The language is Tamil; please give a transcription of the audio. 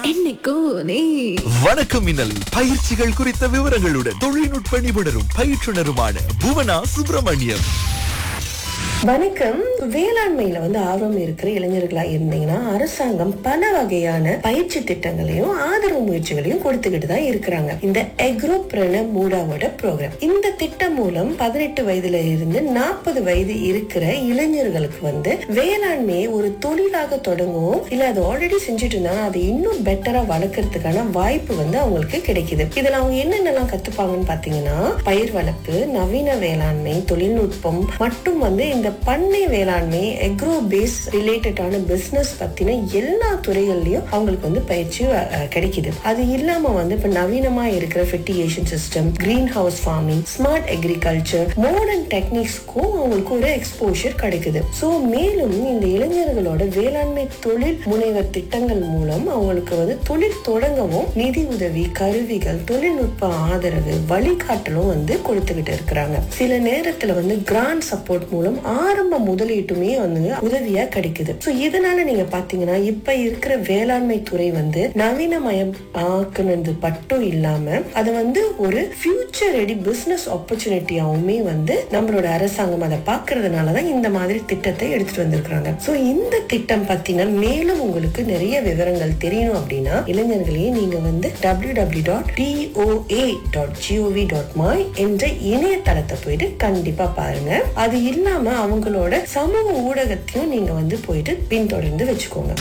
என்னைக்கும் நீ வணக்கம் மின்னல் பயிற்சிகள் குறித்த விவரங்களுடன் தொழில்நுட்ப நிபுணரும் பயிற்றுனருமான புவனா சுப்பிரமணியம் வணக்கம் வேளாண்மையில வந்து ஆர்வம் இருக்கிற இளைஞர்களா இருந்தீங்கன்னா அரசாங்கம் பல வகையான பயிற்சி திட்டங்களையும் ஆதரவு முயற்சிகளையும் கொடுத்துக்கிட்டு தான் இருக்கிறாங்க இந்த எக்ரோபிரண மூடாவோட ப்ரோக்ராம் இந்த திட்டம் மூலம் பதினெட்டு வயதுல இருந்து நாற்பது வயது இருக்கிற இளைஞர்களுக்கு வந்து வேளாண்மையை ஒரு தொழிலாக தொடங்கவும் இல்ல அது ஆல்ரெடி செஞ்சுட்டு இருந்தாங்க அதை இன்னும் பெட்டரா வளர்க்கறதுக்கான வாய்ப்பு வந்து அவங்களுக்கு கிடைக்குது இதுல அவங்க என்னென்னலாம் கத்துப்பாங்கன்னு பாத்தீங்கன்னா பயிர் வளர்ப்பு நவீன வேளாண்மை தொழில்நுட்பம் மற்றும் வந்து இந்த பண்ணை வேளாண்மை எக்ரோ பேஸ் ரிலேட்டடான பிசினஸ் பத்தின எல்லா துறைகள்லயும் அவங்களுக்கு வந்து பயிற்சி அஹ், கிடைக்குது அது இல்லாம வந்து இப்ப நவீனமா இருக்கிற fertigation system greenhouse farming smart agriculture modern டெக்னிக்ஸ்க்கும் அவங்களுக்கு ஒரு எக்ஸ்போஷர் கிடைக்குது சோ மேலும் இந்த இளைஞர்களோட வேளாண்மை தொழில் முனைவர் திட்டங்கள் மூலம் அவங்களுக்கு வந்து தொழில் தொடங்கவும் நிதி உதவி கருவிகள் தொழில்நுட்ப ஆதரவு வழிகாட்டலும் வந்து கொடுத்துக்கிட்டு இருக்கிறாங்க சில நேரத்துல வந்து கிராண்ட் சப்போர்ட் மூலம் ஆரம்ப முதலீட்டுமே வந்து உதவியா கிடைக்குது சோ இதனால நீங்க பாத்தீங்கன்னா இப்ப இருக்கிற வேளாண்மை துறை வந்து நவீனமயம் ஆக்குனது மட்டும் இல்லாம அது வந்து ஒரு ஃபியூச்சர் ரெடி பிசினஸ் ஆப்பர்ச்சுனிட்டியாவுமே வந்து நம்மளோட அரசாங்கம் அதை பாக்குறதுனாலதான் இந்த மாதிரி திட்டத்தை எடுத்துட்டு வந்திருக்காங்க சோ இந்த திட்டம் பத்தின மேலும் உங்களுக்கு நிறைய விவரங்கள் தெரியணும் அப்படின்னா இளைஞர்களே நீங்க வந்து W W dot DOA dot GOV dot மாய் என்ற இணையதளத்தை போயிட்டு கண்டிப்பா பாருங்க அது இல்லாம அவங்களோட சமூக ஊடகத்தையும் நீங்க வந்து போயிட்டு பின்தொடர்ந்து வச்சுக்கோங்க